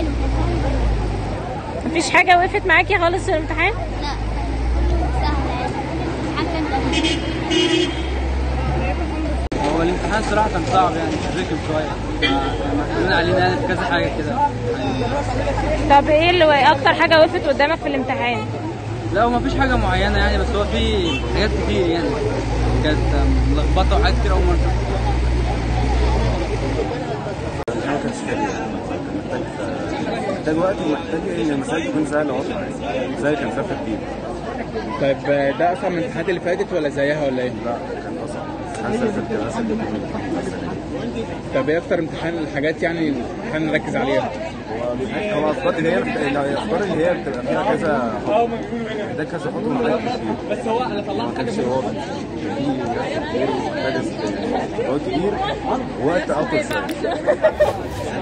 حلو كان سهل مفيش حاجه وقفت معاكي خالص في الامتحان لا كان سهل يعني الامتحان كان سهل هو الامتحان صراحة كان صعب يعني رخم شوية مكتوبين علينا يعني في كذا حاجة كده طب ايه اللي اكتر حاجه وقفت قدامك في الامتحان لا هو مفيش حاجة معينة يعني بس هو في حاجات كتير يعني كانت ملخبطة وحاجات كتير أول مرة ما كانش حلو محتاج محتاج وقت ومحتاج ان المسائل تكون سهله واضحه يعني زي كان فيها كتير طيب آه، ده اصعب من الامتحانات اللي فاتت ولا زيها ولا ايه؟ لا كان اصعب حاسس كانت كده اسهل من السنه دي طب ايه اكتر امتحان الحاجات يعني امتحان نركز عليها؟ هو هو اخبار اللي هي محتاج- الاخبار اللي هي بتبقى فيها كذا خطوه محتاج كذا خطوه وحاجات كتير بس هو انا طلعت ما كانش واضح في كتير محتاج خطوات كتير ووقت اطول شويه